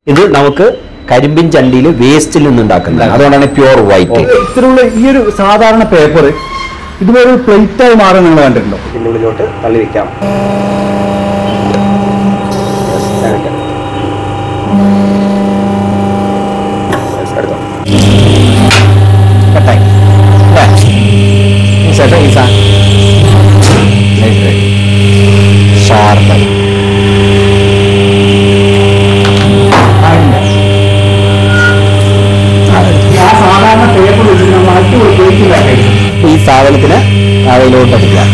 ഇത് നമുക്ക് കരിമ്പിൻ ചണ്ടിയിൽ വേസ്റ്റിൽ നിന്നുണ്ടാക്കുന്നത് അതുകൊണ്ടാണ് പ്യുവർ വൈറ്റ് ഇത്തരമുള്ള ഈ ഒരു സാധാരണ പേപ്പർ ഇതുപോലെ ഒരു പ്ലേറ്റ് ആയി മാറാൻ നിങ്ങൾ കണ്ടിട്ടുണ്ടോ ഇതിനുള്ളിലോട്ട് തള്ളി വെക്കാം ശേഷം ഈ ഷാർപ്പായി ആ സാധാരണ പേപ്പർ വെച്ചിട്ട് നമ്മൾ അടിപൊളി പ്ലേറ്റ് ഉണ്ടാക്കി ഈ സാധനത്തിന് അതിലോട്ട് അടിക്കുക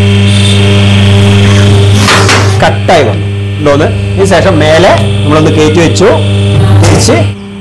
കട്ടായി വന്നു ഉണ്ടോന്ന് ഇതിന് ശേഷം മേലെ നമ്മളൊന്ന് കയറ്റി വെച്ചു തിരിച്ച്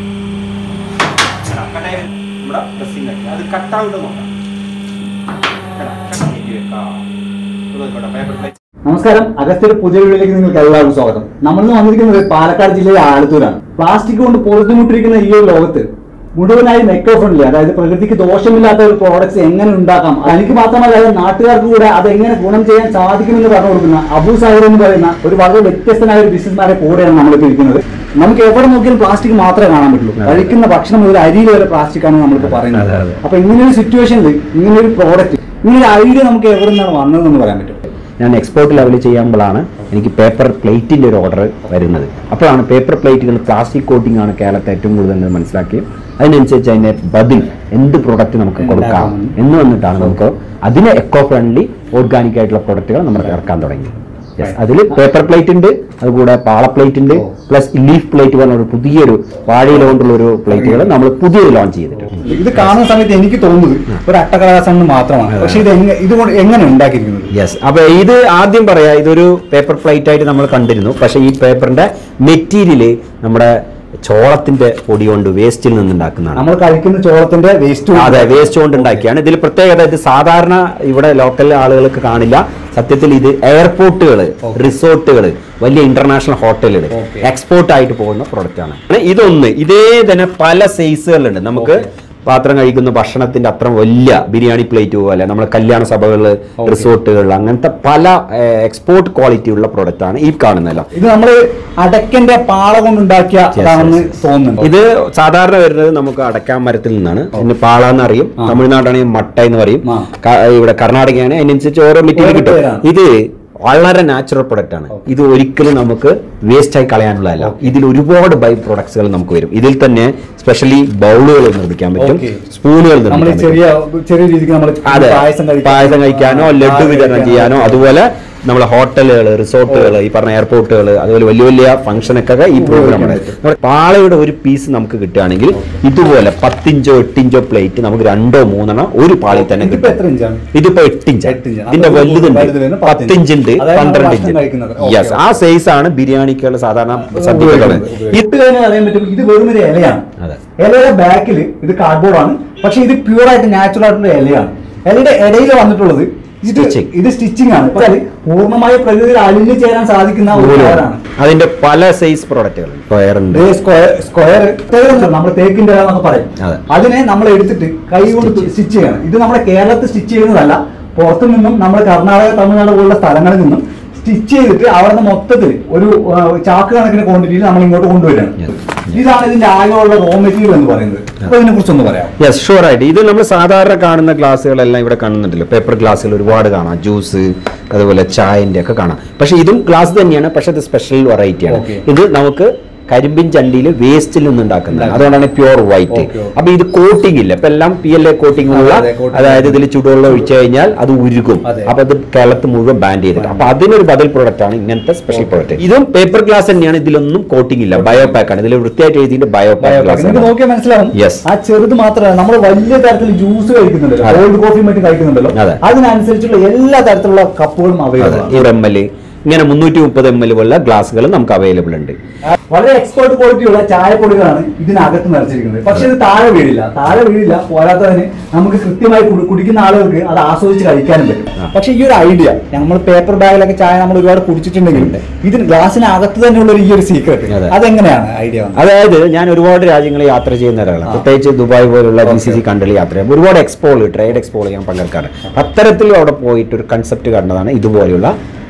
നമസ്കാരം അഗസ്ത്യയുടെ പുതിയ വീഡിയോയിലേക്ക് നിങ്ങൾക്ക് എല്ലാവർക്കും സ്വാഗതം നമ്മളിന്ന് വന്നിരിക്കുന്നത് പാലക്കാട് ജില്ലയിലെ ആലത്തൂരാണ് പ്ലാസ്റ്റിക് കൊണ്ട് പൊറുത്തുമുട്ടിരിക്കുന്ന ഈ ഒരു ലോകത്ത് മുഴുവനായും എക്കോ ഫ്രണ്ട്ലി അതായത് പ്രകൃതിക്ക് ദോഷമില്ലാത്ത ഒരു പ്രോഡക്ട്സ് എങ്ങനെ ഉണ്ടാക്കാം എനിക്ക് മാത്രമല്ല അതായത് നാട്ടുകാർക്ക് കൂടെ അത് എങ്ങനെ ഗുണം ചെയ്യാൻ സാധിക്കുമെന്ന് പറഞ്ഞു കൊടുക്കുന്ന അബു സാഹിർ എന്ന് പറയുന്ന ഒരു വളരെ വ്യത്യസ്തനായ ഒരു ബിസിനസ്മാരെ കൂടെയാണ് നമ്മളിപ്പോൾ ഇരിക്കുന്നത് നമുക്ക് എവിടെ നോക്കിയാലും പ്ലാസ്റ്റിക് മാത്രമേ കാണാൻ പറ്റുള്ളൂ കഴിക്കുന്ന ഭക്ഷണം മുതൽ അരി വരെ പ്ലാസ്റ്റിക് ആണ് നമ്മളിപ്പോൾ പറയുന്നത് അതെ, അതെ. അപ്പൊ ഇങ്ങനെ ഒരു സിറ്റുവേഷനിൽ ഇങ്ങനെ ഒരു പ്രോഡക്റ്റ് ഇങ്ങനെ ഒരു ഐഡിയ നമുക്ക് എവിടെ നിന്നാണ് വന്നതെന്ന് പറയാൻ പറ്റും ഞാൻ എക്സ്പോർട്ട് ലെവലിൽ ചെയ്യുമ്പോഴാണ് എനിക്ക് പേപ്പർ പ്ലേറ്റിന്റെ ഒരു ഓർഡർ വരുന്നത് അപ്പോഴാണ് പേപ്പർ പ്ലേറ്റുകൾ പ്ലാസ്റ്റിക് കോട്ടിംഗ് ആണ് കേരളത്തെ ഏറ്റവും കൂടുതൽ എന്ന് മനസ്സിലാക്കി അതിനനുസരിച്ച് അതിന്റെ ബദിൽ എന്ത് പ്രൊഡക്റ്റ് നമുക്ക് കൊടുക്കാം എന്ന് വന്നിട്ടാണ് നമുക്ക് അതിന് എക്കോ ഫ്രണ്ട്ലി ഓർഗാനിക് ആയിട്ടുള്ള പ്രൊഡക്റ്റുകൾ നമ്മൾ ഇറക്കാൻ തുടങ്ങി അതിൽ പേപ്പർ പ്ലേറ്റ് ഉണ്ട് അതുകൂടെ പാള പ്ലേറ്റ് ഉണ്ട് പ്ലസ് ലീഫ് പ്ലേറ്റ് പറഞ്ഞ ഒരു പുതിയൊരു വാഴയില കൊണ്ടുള്ള ഒരു പ്ലേറ്റുകൾ നമ്മൾ പുതിയൊരു ലോഞ്ച് ചെയ്തിട്ടുണ്ട് ഇത് കാണുന്ന സമയത്ത് എനിക്ക് തോന്നുന്നത് ഒരു അട്ടകലാസം മാത്രമാണ് പക്ഷെ ഇത് എങ്ങനെ ഇതുകൊണ്ട് എങ്ങനെ ഉണ്ടാക്കിയിരിക്കുന്നത് യെസ് അപ്പൊ ഇത് ആദ്യം പറയാ ഇതൊരു പേപ്പർ പ്ലേറ്റ് ആയിട്ട് നമ്മൾ കണ്ടിരുന്നു പക്ഷെ ഈ പേപ്പറിന്റെ മെറ്റീരിയല് നമ്മുടെ ചോളത്തിന്റെ പൊടി കൊണ്ട് വേസ്റ്റിൽ നിന്നുണ്ടാക്കുന്നതാണ് നമ്മൾ കഴിക്കുന്ന ചോളത്തിന്റെ വേസ്റ്റ് അതെ വേസ്റ്റ് കൊണ്ട് ഉണ്ടാക്കിയാണ് ഇതിൽ പ്രത്യേകത ഇത് സാധാരണ ഇവിടെ ലോക്കൽ ആളുകൾക്ക് കാണില്ല സത്യത്തിൽ ഇത് എയർപോർട്ടുകൾ റിസോർട്ടുകൾ വലിയ ഇന്റർനാഷണൽ ഹോട്ടലുകൾ Okay. എക്സ്പോർട്ട് ആയിട്ട് പോകുന്ന പ്രൊഡക്റ്റ് ആണ് ഇതൊന്ന് ഇതേ തന്നെ പല സൈസുകളുണ്ട് നമുക്ക് പാത്രം കഴിക്കുന്ന ഭക്ഷണത്തിന്റെ അത്ര വലിയ ബിരിയാണി പ്ലേറ്റ് പോലെ നമ്മൾ കല്യാണ സഭകളിൽ റിസോർട്ടുകൾ അങ്ങനത്തെ പല എക്സ്പോർട്ട് ക്വാളിറ്റി ഉള്ള പ്രൊഡക്റ്റ് ആണ് ഈ കാണുന്നതെല്ലാം ഇത് നമ്മൾ അടക്കന്റെ പാള കൊണ്ടുണ്ടാക്കിയ അതാണെന്ന് തോന്നുന്നുണ്ട് ഇത് സാധാരണ വരുന്നത് നമുക്ക് അടക്കാൻ മരത്തിൽ നിന്നാണ് ഇതിന് പാള എന്ന് അറിയും തമിഴ്നാടാണെങ്കിൽ മട്ട എന്ന് പറയും ആ. ക- ഇവിടെ കർണാടകയാണ് അതിനനുസരിച്ച് ഓരോ മെറ്റീരിയൽ ഓരോ കിട്ടും പേരാണ്. ഇത് വളരെ നാച്ചുറൽ പ്രൊഡക്റ്റ് ആണ് ഇത് ഒരിക്കലും നമുക്ക് വേസ്റ്റ് ആയി കളയാനുള്ളതല്ല ഇതിൽ ഒരുപാട് ബൈ പ്രൊഡക്ട്സുകൾ നമുക്ക് വരും ഇതിൽ തന്നെ സ്പെഷ്യലി ബൗളുകൾ നിർമ്മിക്കാൻ പറ്റും Okay. സ്പൂണുകൾ നമ്മൾ നിർമ്മിക്കാൻ പറ്റും ചെറിയ ചെറിയ രീതിക്ക് നമ്മൾ അതെ പായസം കഴിക്കാൻ- പായസം കഴിക്കാനോ ലഡു പാല് വിതരണം കഴിക്കാനോ. ചെയ്യാനോ അതുപോലെ നമ്മളെ ഹോട്ടലുകൾ റിസോർട്ടുകൾ ഈ പറഞ്ഞ എയർപോർട്ടുകൾ അതുപോലെ വലിയ വലിയ ഫംഗ്ഷനൊക്കെ ഈ പ്രോഗ്രാം നമ്മുടെ പാളയുടെ ഒരു പീസ് നമുക്ക് കിട്ടുകയാണെങ്കിൽ ഇതുപോലെ പത്തിഞ്ചോ എട്ടിഞ്ചോ പ്ലേറ്റ് നമുക്ക് രണ്ടോ മൂന്നെണ്ണം ഒരു പാളിൽ തന്നെ ഇതിപ്പോ കിട്ടും എത്ര ഇഞ്ചാണ് ഇതിപ്പോ എട്ടിഞ്ച് എട്ട് ഇഞ്ച്. ഇതിന്റെ അപ്പൊ വലുതുണ്ട് വലുത് വരുന്നത് പത്ത് ഇഞ്ച്. പത്തിഞ്ചുണ്ട് അതായത് പന്ത്രണ്ട് ഭക്ഷണം ഇഞ്ച് കഴിക്കുന്നത്. Okay, യെസ് ആ സൈസ് ആണ് ബിരിയാണിക്കുള്ള സാധാരണ സദ്യകൾ ഇത് തന്നെ അറിയാൻ പറ്റും ഇത് വെറും ഒരു ഇലയാണ് അതെ. ഇലയുടെ ബാക്കിൽ ഇത് കാർഡ്ബോർഡ് ആണ് പക്ഷെ ഇത് പ്യൂർ ആയിട്ട് നാച്ചുറൽ ആയിട്ടുള്ള ഇലയാണ് ഇലയുടെ ഇടയിൽ വന്നിട്ടുള്ളത് ഇത് Stitching. ഇത് സ്റ്റിച്ചിങ് ആണ് പക്ഷേ പൂർണ്ണമായി പ്രകൃതിയിൽ അലിഞ്ഞു ചേരാൻ സാധിക്കുന്ന ഒരു കയറാണ് അതിന്റെ പല സൈസ് പ്രൊഡക്റ്റുകൾ സ്ക്വയർ ഉണ്ട് സ്ക്വയർ സ്ക്വയർ നമ്മൾ തേക്കിന്റെ ഇല എന്നൊക്കെ പറയും അതെ. അതിനെ നമ്മൾ എടുത്തിട്ട് കൈ കൊണ്ട് സ്റ്റിച്ച് ചെയ്യണം ഇത് നമ്മുടെ കേരളത്തിൽ സ്റ്റിച്ച് ചെയ്യുന്നതല്ല പുറത്തു നിന്നും നമ്മുടെ കർണാടക തമിഴ്നാട് പോലുള്ള സ്ഥലങ്ങളിൽ നിന്നും സ്റ്റിച്ച് ചെയ്തിട്ട് അവിടെ മൊത്തത്തിൽ ഒരു ആ, ചാക്ക് കണക്കിന് ക്വാണ്ടിറ്റിയിൽ നമ്മൾ ഇങ്ങോട്ട് കൊണ്ടുവരികയാണ് Yes. ഇതാണ് ഇതിന്റെ ആകെയുള്ള റോ മെറ്റീരിയൽ എന്ന് പറയുന്നത് അപ്പൊ ഇതിനെ കുറിച്ച് ഒന്ന് പറയാം യെസ് ഷുവർ ആയിട്ട് ഇത് നമ്മൾ സാധാരണ കാണുന്ന ഗ്ലാസ്സുകളെല്ലാം ഇവിടെ കാണുന്നുണ്ടല്ലോ പേപ്പർ ഗ്ലാസ്സുകൾ ഒരുപാട് കാണാം ജ്യൂസ് അതുപോലെ ചായന്റെ ഒക്കെ കാണാം പക്ഷെ ഇതും ഗ്ലാസ് തന്നെയാണ് പക്ഷെ ഇത് സ്പെഷ്യൽ വെറൈറ്റിയാണ് Okay. ഇത് നമുക്ക് കരിമ്പിൻ ചണ്ടിയിൽ വേസ്റ്റിൽ നിന്നുണ്ടാക്കുന്നത് ഉണ്ടാക്കുന്നത്. അതുകൊണ്ടാണ് പ്യുവർ വൈറ്റ് Okay, okay. അപ്പൊ ഇത് കോട്ടിംഗ് ഇല്ല ഇപ്പൊ എല്ലാം പി എൽ എ കോട്ടിംഗ് ഉള്ള അതെ, coating. അതായത് ഇതിൽ ചൂടുവെള്ളം ഒഴിച്ചു കഴിഞ്ഞാൽ അത് ഉരുകും അതെ. അപ്പൊ അത് കേരളത്തിൽ മുഴുവൻ ബാൻ ചെയ്തിട്ട് അപ്പൊ അതിനൊരു ബദൽ പ്രോഡക്റ്റ് ആണ് ഇങ്ങനത്തെ സ്പെഷ്യൽ പ്രോഡക്റ്റ് ഇതും പേപ്പർ ഗ്ലാസ് തന്നെയാണ് ഇതിലൊന്നും കോട്ടിംഗ് ഇല്ല ബയോ പാക്ക് ആണ് ഇതിൽ വൃത്തിയായിട്ട് എഴുതിയിട്ട് ബയോ പാക്ക് നിങ്ങൾക്ക് ഗ്ലാസ് നോക്കിയാൽ മനസ്സിലാവും Yes. ആ ചെറുത് മാത്രമല്ല നമ്മൾ വലിയ തരത്തിൽ ജ്യൂസ് കഴിക്കുന്നുണ്ടല്ലോ അതെ. കോൾഡ് കോഫി മറ്റും കഴിക്കുന്നുണ്ടല്ലോ അതെ. അതിനനുസരിച്ചുള്ള എല്ലാ തരത്തിലുള്ള കപ്പുകളും അവൈലബിൾ ആണ് നൂറ് എം എൽ ഇങ്ങനെ മുന്നൂറ്റി മുപ്പത് എം എൽ പോലുള്ള ഗ്ലാസ്സുകൾ നമുക്ക് അവൈലബിൾ ഉണ്ട് വളരെ എക്സ്പേർട്ട് ക്വാളിറ്റിയുള്ള ചായപ്പൊടികളാണ് ഇതിനകത്ത് നിറച്ചിരിക്കുന്നത് പക്ഷെ ഇത് താഴെ വീഴില്ല താഴെ വീഴില്ല പോരാത്തതിന് നമുക്ക് കൃത്യമായി കുടി- കുടിക്കുന്ന ആളുകൾക്ക് അത് ആസ്വദിച്ച് കഴിക്കാനും പറ്റും ആ. പക്ഷെ ഈ ഒരു ഐഡിയ നമ്മൾ പേപ്പർ ബാഗിലൊക്കെ ചായ നമ്മൾ ഒരുപാട് കുടിച്ചിട്ടുണ്ടെങ്കിൽ ഇതിന് ഗ്ലാസിനകത്ത് തന്നെയുള്ള ഒരു ഈ ഒരു സീക്രട്ട് അതെ. അതെങ്ങനെയാണ് ഐഡിയ വന്നത് അതായത് ഞാൻ ഒരുപാട് രാജ്യങ്ങളിൽ യാത്ര ചെയ്യുന്ന ഒരാളാണ് പ്രത്യേകിച്ച് ദുബായ് പോലുള്ള ജി സി സി കൺട്രിയിൽ യാത്ര ചെയ്യും ഒരുപാട് എക്സ്പോൾ ട്രേഡ് എക്സ്പോൾ ഞാൻ പങ്കെടുക്കാറ് അത്തരത്തിൽ അവിടെ പോയിട്ട് ഒരു കൺസെപ്റ്റ് കണ്ടതാണ് ഇതുപോലെയുള്ള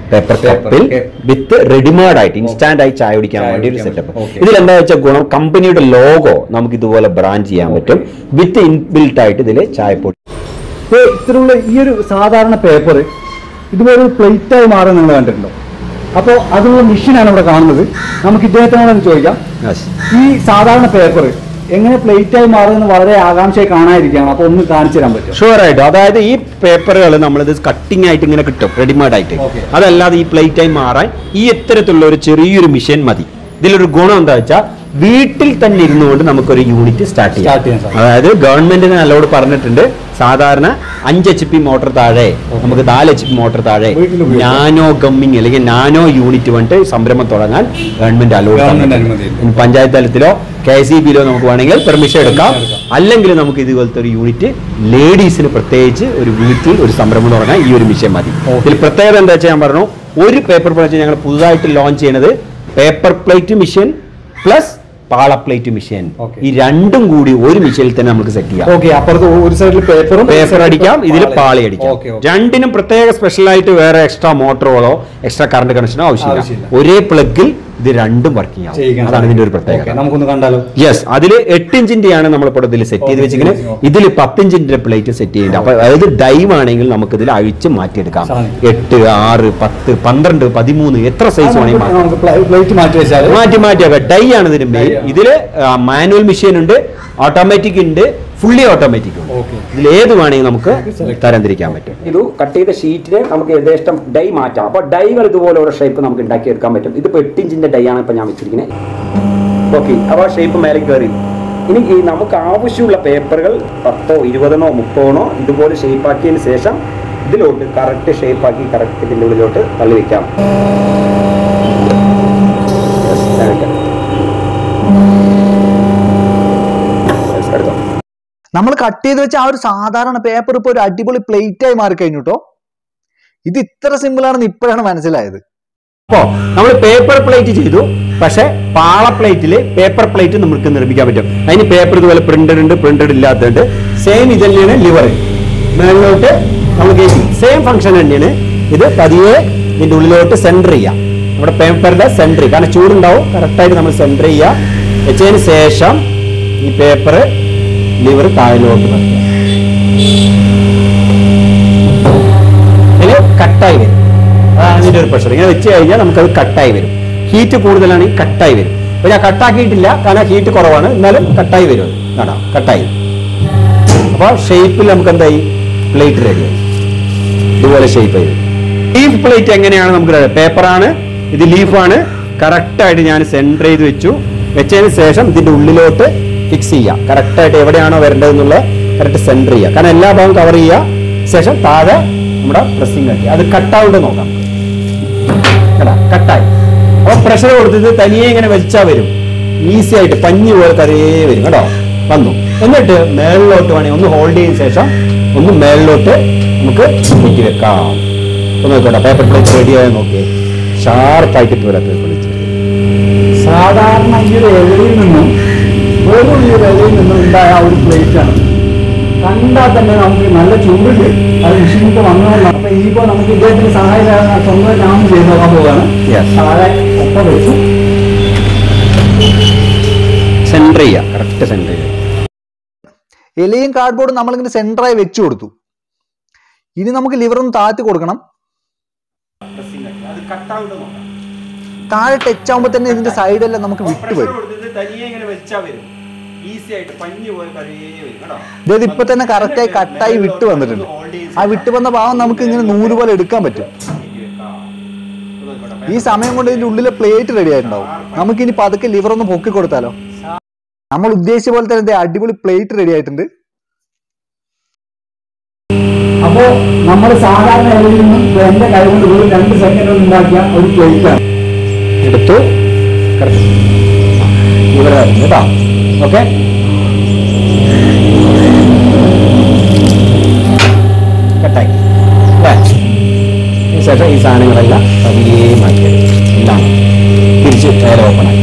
പേപ്പർ Paper കപ്പിൽ cup. വിത്ത് റെഡിമേഡ് ആയിട്ട് ഇൻസ്റ്റാന്റ് ആയി ചായ കുടിക്കാൻ ചായ വേണ്ടി ഒരു കുടിക്കാൻ സെറ്റപ്പ് പറ്റും. Okay. ഇതിൽ എന്താ വെച്ചാൽ ഗുണം കമ്പനിയുടെ ലോഗോ നമുക്ക് ഇതുപോലെ ബ്രാൻഡ് ചെയ്യാൻ പറ്റും വിത്ത് ഇൻബിൽട്ട് ആയിട്ട് ഇതിൽ ചായപ്പൊടി ഇപ്പൊ ഇത്തരമുള്ള ഈ ഒരു സാധാരണ പേപ്പർ ഇതുപോലെ ഒരു പ്ലേറ്റ് ആയി മാറുന്നത് നിങ്ങൾ കണ്ടിട്ടുണ്ടോ അപ്പോൾ അതിനുള്ള മെഷീനാണ് ഇവിടെ കാണുന്നത് നമുക്ക് ഇദ്ദേഹത്തിനോട് ചോദിക്കാം ഈ സാധാരണ പേപ്പർ എങ്ങനെ പ്ലേറ്റ് ആയി മാറുന്നത് വളരെ ആകാംക്ഷയായി കാണാതിരിക്കുകയാണ് അപ്പോൾ ഒന്ന് കാണിച്ചു തരാൻ പറ്റും ഷുവർ ആയിട്ടും അതായത് ഈ പേപ്പറുകൾ നമ്മളിത് കട്ടിംഗ് ആയിട്ട് ഇങ്ങനെ കിട്ടും റെഡിമേഡ് ആയിട്ട് Okay. അതല്ലാതെ ഈ പ്ലേറ്റ് ആയി മാറാൻ ഈ ഇത്തരത്തിലുള്ള ഒരു ചെറിയൊരു മിഷൻ മതി ഇതിലൊരു ഗുണം എന്താ വെച്ചാൽ വീട്ടിൽ തന്നെ ഇരുന്നുകൊണ്ട് നമുക്കൊരു യൂണിറ്റ് സ്റ്റാർട്ട് Start ചെയ്യാൻ ചെയ്യാം സാധിക്കും. അതായത് ഗവൺമെന്റിന് നല്ലോട് പറഞ്ഞിട്ടുണ്ട് സാധാരണ അഞ്ച് എച്ച് പി മോട്ടോർ താഴെ നമുക്ക് നാല് എച്ച് പി മോട്ടോർ താഴെ വീട്ടിൽ ഉപയോഗിക്കാം. നാനോ ഗമ്മിങ് അല്ലെങ്കിൽ നാനോ യൂണിറ്റ് വന്നിട്ട് സംരംഭം തുടങ്ങാൻ ഗവൺമെന്റ് അലോട്ട് Government അനുമതിയുണ്ട്. ഇനി പഞ്ചായത്ത് തലത്തിലോ കെ സി ബിയിലോ നമുക്ക് വേണമെങ്കിൽ പെർമിഷൻ എടുക്കാം Permission എടുക്കാം. അല്ലെങ്കിൽ നമുക്ക് ഇതുപോലത്തെ ഒരു യൂണിറ്റ് ലേഡീസിന് പ്രത്യേകിച്ച് ഒരു വീട്ടിൽ ഒരു സംരംഭം തുടങ്ങാൻ ഈ ഒരു മിഷൻ മതി Okay. ഇതിൽ പ്രത്യേകത എന്താ വെച്ചാൽ ഞാൻ പറഞ്ഞു ഒരു പേപ്പർ പ്ലേറ്റ് ഞങ്ങൾ പുതുതായിട്ട് ലോഞ്ച് ചെയ്യണത് പേപ്പർ പ്ലേറ്റ് മിഷൻ പ്ലസ് പാള പ്ലേറ്റ് മിഷൻ Okay. ഈ രണ്ടും കൂടി ഒരു മിഷനിൽ തന്നെ നമുക്ക് സെറ്റ് ചെയ്യാം ഓക്കെ അപ്പുറത്ത് ഒരു സൈഡിൽ പേപ്പറും പേപ്പർ അടിക്കാം ഇതിൽ പാളി അടിക്കാം ഓക്കെ രണ്ടിനും പ്രത്യേക സ്പെഷ്യൽ ആയിട്ട് വേറെ എക്സ്ട്രാ മോട്ടറുകളോ എക്സ്ട്രാ കറണ്ട് കണക്ഷനോ ആവശ്യമില്ല ആവശ്യമില്ല. ഒരേ പ്ലഗിൽ ഇത് രണ്ടും വർക്കിംഗ് ആവും അതാണ് ഇതിന്റെ ഒരു പ്രത്യേകത നമുക്കൊന്ന് കണ്ടാലോ യെസ് അതിൽ എട്ട് ഇഞ്ചിന്റെ ആണ് നമ്മളിപ്പോൾ ഇതിൽ സെറ്റ് ചെയ്ത് Okay, വെച്ചിരിക്കുന്നത് okay. ഇതിൽ പത്തിഞ്ചിന്റെ പ്ലേറ്റ് സെറ്റ് ചെയ്യുന്നുണ്ട് അപ്പൊ അതായത് ഡൈവ് ആണെങ്കിൽ നമുക്ക് ഇതിൽ അഴിച്ച് മാറ്റിയെടുക്കാം സാധിക്കും. എട്ട് ആറ് പത്ത് പന്ത്രണ്ട് പതിമൂന്ന് എത്ര സൈസ് വേണമെങ്കിൽ മാറ്റാം നമുക്ക് പ്ലേറ്റ് മാറ്റി വെച്ചാൽ മാറ്റി മാറ്റിയൊക്കെ ഡൈ ആണ് ഇതിന് മെയിൻ Dye ആണ്. ഇതില് മാനുവൽ മെഷീൻ ഉണ്ട് ഓട്ടോമാറ്റിക് ഉണ്ട് ഫുള്ളി ഓട്ടോമാറ്റിക് ഉണ്ട് ഓക്കെ ഇതിൽ ഏത് വേണമെങ്കിൽ നമുക്ക് Select തരംതിരിക്കാൻ പറ്റും ഇത് കട്ട് ചെയ്ത ഷീറ്റിന് നമുക്ക് ഏകദേശം ഡൈ മാറ്റാം അപ്പോൾ ഡൈകൾ ഇതുപോലെ ഒരു ഷേപ്പ് നമുക്ക് ഉണ്ടാക്കിയെടുക്കാൻ പറ്റും ഇതിപ്പോൾ എട്ട് ഇഞ്ചിന്റെ ഡൈ ആണ് ഇപ്പൊ ഞാൻ വെച്ചിരിക്കുന്നത് ഓക്കെ അപ്പോൾ ഷേപ്പ് മേലെ കയറി ഇനി ഈ നമുക്ക് ആവശ്യമുള്ള പേപ്പറുകൾ പത്തോ ഇരുപതെണ്ണോ മുപ്പതെണ്ണോ ഇതുപോലെ ഷേപ്പ് ആക്കിയതിന് ശേഷം ഇതിലോട്ട് കറക്റ്റ് ഷേപ്പ് ആക്കി കറക്റ്റ് ഇതിൻ്റെ ഉള്ളിലോട്ട് തള്ളി വെക്കാം Yes, ഞാൻ വെക്കാം. Yes, എടുത്തോ. നമ്മൾ കട്ട് ചെയ്ത് വെച്ച ആ ഒരു സാധാരണ പേപ്പർ ഇപ്പൊ ഒരു അടിപൊളി പ്ലേറ്റ് ആയി മാറി കഴിഞ്ഞു കേട്ടോ ഇത് ഇത്ര സിമ്പിൾ ആണെന്ന് ഇപ്പോഴാണ് മനസ്സിലായത് അപ്പോ നമ്മൾ പേപ്പർ പ്ലേറ്റ് ചെയ്തു പക്ഷെ പാള പ്ലേറ്റിൽ പേപ്പർ പ്ലേറ്റ് നമുക്ക് നിർമ്മിക്കാൻ പറ്റും അതിന് പേപ്പർ ഇതുപോലെ പ്രിന്റഡ് ഉണ്ട് പ്രിന്റഡ് ഇല്ലാത്തതുണ്ട് സെയിം ഇത് തന്നെയാണ് ലിവർ മേളിലോട്ട് നമുക്ക് സെയിം ഫംഗ്ഷൻ തന്നെയാണ് ഇത് പതിയെ ഇതിന്റെ ഉള്ളിലോട്ട് സെന്റർ ചെയ്യാം നമ്മുടെ പേപ്പറിന്റെ സെന്റർ കാരണം ചൂടുണ്ടാവും കറക്റ്റായിട്ട് നമ്മൾ സെന്റർ ചെയ്യുക വെച്ചതിന് ശേഷം ഈ പേപ്പർ ലിവർ താഴെലോട്ട് വെക്കുക ഇതിൽ കട്ടായി വരും അതാണ് ഇതിന്റെ ഒരു പ്രഷർ ഇങ്ങനെ വെച്ച് കഴിഞ്ഞാൽ നമുക്കത് കട്ടായി വരും ഹീറ്റ് കൂടുതലാണെങ്കിൽ കട്ടായി വരും അപ്പൊ ഞാൻ കട്ടാക്കിയിട്ടില്ല കാരണം ഹീറ്റ് കുറവാണ് എന്നാലും കട്ടായി വരും അത്. കാണാം കട്ടായി അപ്പോൾ ഷേപ്പിൽ നമുക്ക് എന്തായി പ്ലേറ്റ് റെഡിയായി ഇതുപോലെ ഷേപ്പ് ആയി ലീഫ് പ്ലേറ്റ് എങ്ങനെയാണ് നമുക്ക് പേപ്പറാണ് ഇത് ലീഫാണ് കറക്റ്റായിട്ട് ഞാൻ സെൻറ്റർ ചെയ്ത് വെച്ചു വെച്ചതിന് ശേഷം ഇതിന്റെ ഉള്ളിലോട്ട് ഫിക്സ് ചെയ്യുക കറക്റ്റായിട്ട് എവിടെയാണോ വരേണ്ടതെന്നുള്ള കറക്റ്റ് സെൻറ്റർ ചെയ്യുക കാരണം എല്ലാ ഭാഗവും കവർ ചെയ്യുക ശേഷം താഴെ നമ്മുടെ പ്രസ്സിംഗ് ആക്കി അത് കട്ടാവുണ്ട് നോക്കാം കേട്ടാ കട്ടായി അപ്പോൾ പ്രഷർ കൊടുത്തിട്ട് തനിയെ ഇങ്ങനെ വലിച്ചാ വരും ഈസി ആയിട്ട് പഞ്ഞി പോലെ കറിയേ വരും കേട്ടോ വന്നു എന്നിട്ട് മേളിലോട്ട് വേണമെങ്കിൽ ഒന്ന് ഹോൾഡ് ചെയ്തതിനു ശേഷം ഒന്ന് മേളിലോട്ട് നമുക്ക് കയറ്റി വെക്കാം ഒന്ന് നോക്കട്ടെ പേപ്പർ പ്ലേറ്റ് റെഡി ആയി നോക്കിയേ ഷാർപ്പായിട്ട് ഇപ്പോൾ പേപ്പർ പ്ലേറ്റ് സാധാരണ ഈ ഒരു ഇലയിൽ നിന്നും വെറും ഈ ഒരു ഇലയിൽ നിന്നും ഉണ്ടായ ആ ഒരു പ്ലേറ്റ് ആണ് കണ്ടാൽ തന്നെ നമുക്ക് നല്ല ചൂടുണ്ട് അത് മെഷീനിട്ട് വന്നതാണ് അപ്പൊ ഇനിയിപ്പോ നമുക്ക് ഇദ്ദേഹത്തിന് സഹായിക്കാതെ സ്വന്തം നാം ചെയ്ത് നോക്കാൻ പോവുകയാണ് Yes. താഴെ ഒപ്പം വെച്ചു സെൻറ്റർ ചെയ്യുക കറക്റ്റ് സെൻറ്റർ ചെയ്യുക ഇലയും കാർഡ്ബോർഡും നമ്മളിങ്ങനെ സെന്ററായി വെച്ചു കൊടുത്തു ഇനി നമുക്ക് ലിവർ ഒന്ന് താഴ്ത്തി കൊടുക്കണം താഴെ ടച്ച് ആകുമ്പോൾ തന്നെ ഇതിന്റെ സൈഡെല്ലാം നമുക്ക് വിട്ടു വരും ഇതായത് ഇപ്പൊ തന്നെ കറക്റ്റായി കട്ടായി വിട്ടു വന്നിട്ടുണ്ട് ആ വിട്ടു വന്ന ഭാഗം നമുക്ക് ഇങ്ങനെ നൂല് പോലെ എടുക്കാൻ പറ്റും ഈ സമയം കൊണ്ട് ഇതിന്റെ ഉള്ളിലെ പ്ലേറ്റ് റെഡി ആയിട്ടുണ്ടാവും നമുക്ക് ഇനി പതുക്കെ ലിവർ ഒന്ന് പൊക്കി കൊടുത്താലോ നമ്മൾ ഉദ്ദേശിച്ച പോലെ തന്നെ ദേ അടിപൊളി പ്ലേറ്റ് റെഡി ആയിട്ടുണ്ട് അപ്പോ നമ്മൾ സാധാരണ ഇലയിൽ നിന്നും എന്റെ കൈ കൊണ്ട് വെറും രണ്ട് സെക്കൻഡ് കൊണ്ട് ഉണ്ടാക്കിയ ഒരു പ്ലേറ്റ് ആണ് എടുത്തു ഇവിടെ കേട്ടോ ഓക്കെ കട്ടായി അല്ലേ ഇതിന് ശേഷം ഈ സാധനങ്ങളെല്ലാം പതിയെ മാറ്റിയെടുക്കും എല്ലാം തിരിച്ച് നേരെ ഓപ്പണായി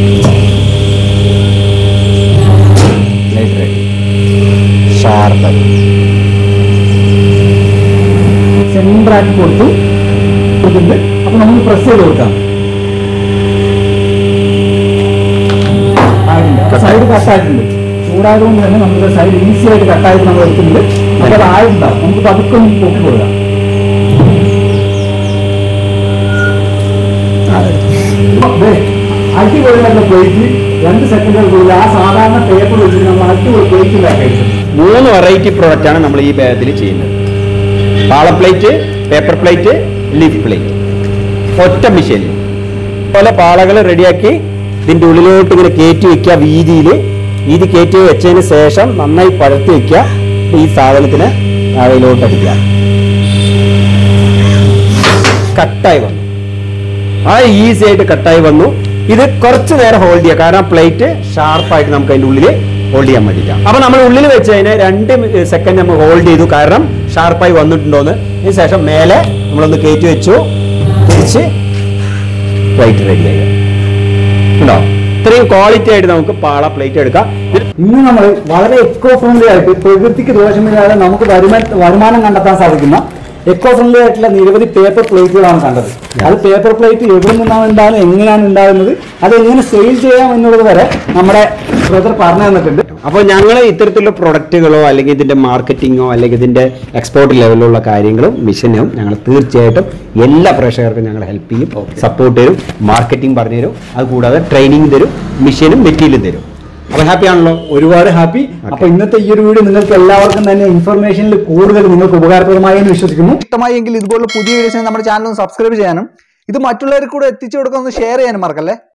ലൈറ്റ് റെഡി ഷാർപ്പായി സെന്റർ ആക്കി കൊടുത്തു കൊടുത്തിട്ടുണ്ട് അപ്പൊ നമുക്ക് പ്രസ് ചെയ്ത് കൊടുക്കാം സൈഡ് കട്ടായിട്ടുണ്ട് ചൂടായതുകൊണ്ട് തന്നെ നമുക്ക് സൈഡ് ഈസി ആയിട്ട് കട്ടായിട്ട് നമ്മൾ എടുക്കുന്നുണ്ട് അപ്പോൾ അത് ആയിട്ടുണ്ടാവും നമുക്ക് പതുക്കെ ഒന്ന് പൊക്കി കൊടുക്കാം ദേ, അടിപൊളിയായിട്ടുള്ള പ്ലേറ്റ് രണ്ട് സെക്കൻഡുകൾക്കുള്ളിൽ ആ സാധാരണ പേപ്പർ വെച്ചിട്ട് നമ്മൾ അടിപൊളി പ്ലേറ്റ് ഉണ്ടാക്കി മൂന്ന് വെറൈറ്റി പ്രോഡക്റ്റ് ആണ് നമ്മൾ ഈ ബാഗത്തിൽ ചെയ്യുന്നത് പാള plate paper plate leaf plate ഒറ്റ മെഷീനിൽ പോലെ പാളകൾ റെഡിയാക്കി ഇതിന്റെ ഉള്ളിലോട്ട് ഇങ്ങനെ കയറ്റി വെക്കുക വീതിയിൽ വീതി കയറ്റി വെച്ചതിന് ശേഷം നന്നായി പഴത്തി വെക്കുക ഈ സാധനത്തിന് താഴയിലോട്ട് അടിക്കുക കട്ടായി വന്നു ആ ഈസി ആയിട്ട് കട്ടായി വന്നു ഇത് കുറച്ച് നേരം ഹോൾഡ് ചെയ്യുക കാരണം പ്ലേറ്റ് ഷാർപ്പായിട്ട് നമുക്ക് അതിന്റെ ഉള്ളിൽ ഹോൾഡ് ചെയ്യാൻ വേണ്ടിയിട്ടാണ് അപ്പൊ നമ്മൾ ഉള്ളിൽ വെച്ച് കഴിഞ്ഞാൽ രണ്ട് സെക്കൻഡ് നമ്മൾ ഹോൾഡ് ചെയ്തു കാരണം ഷാർപ്പായി വന്നിട്ടുണ്ടോന്ന് ഇതിന് ശേഷം മേലെ നമ്മളൊന്ന് കയറ്റി വെച്ചു തിരിച്ച് പ്ലേറ്റ് റെഡി ആയി ഉണ്ടോ ഇത്രയും ക്വാളിറ്റി ആയിട്ട് നമുക്ക് പാള പ്ലേറ്റ് എടുക്കാം ഇത് ഇന്ന് നമ്മൾ വളരെ എക്കോ ഫ്രണ്ട്ലി ആയിട്ട് പ്രകൃതിക്ക് ദോഷമില്ലാതെ നമുക്ക് വരുമാന വരുമാനം കണ്ടെത്താൻ സാധിക്കുന്ന എക്കോ ഫ്രണ്ട്ലി ആയിട്ടുള്ള നിരവധി പേപ്പർ പ്ലേറ്റുകളാണ് കണ്ടത് അത് പേപ്പർ പ്ലേറ്റ് എവിടെ നിന്നാണ് ഉണ്ടാകുന്നത് എങ്ങനെയാണ് ഉണ്ടാകുന്നത് അത് എങ്ങനെ സെയിൽ ചെയ്യാം എന്നുള്ളത് വരെ നമ്മുടെ ബ്രദർ പറഞ്ഞു തന്നിട്ടുണ്ട് അപ്പോൾ ഞങ്ങൾ ഇത്തരത്തിലുള്ള പ്രൊഡക്റ്റുകളോ അല്ലെങ്കിൽ ഇതിന്റെ മാർക്കറ്റിങ്ങോ അല്ലെങ്കിൽ ഇതിന്റെ എക്സ്പോർട്ട് ലെവലിലുള്ള കാര്യങ്ങളും മിഷനും ഞങ്ങൾ തീർച്ചയായിട്ടും എല്ലാ പ്രേക്ഷകർക്കും ഞങ്ങൾ ഹെൽപ്പ് ചെയ്യും സപ്പോർട്ട് തരും മാർക്കറ്റിംഗ് പറഞ്ഞു തരും അതുകൂടാതെ ട്രെയിനിങ് തരും മിഷനും മെറ്റീരിയലും തരും അപ്പോൾ ഹാപ്പി ആണല്ലോ ഒരുപാട് ഹാപ്പി അപ്പൊ ഇന്നത്തെ ഈ ഒരു വീഡിയോ നിങ്ങൾക്ക് എല്ലാവർക്കും തന്നെ ഇൻഫർമേഷനിൽ കൂടുതൽ നിങ്ങൾക്ക് ഉപകാരപ്രദമായി എന്ന് വിശ്വസിക്കുന്നു ഇഷ്ടമായി എങ്കിൽ ഇതുപോലുള്ള പുതിയ വീഡിയോസിന് നമ്മുടെ ചാനൽ ഒന്ന് സബ്സ്ക്രൈബ് ചെയ്യാനും ഇത് മറ്റുള്ളവർക്ക് കൂടെ എത്തിച്ചു കൊടുക്കാൻ ഒന്ന് ഷെയർ ചെയ്യാനും മറക്കല്ലേ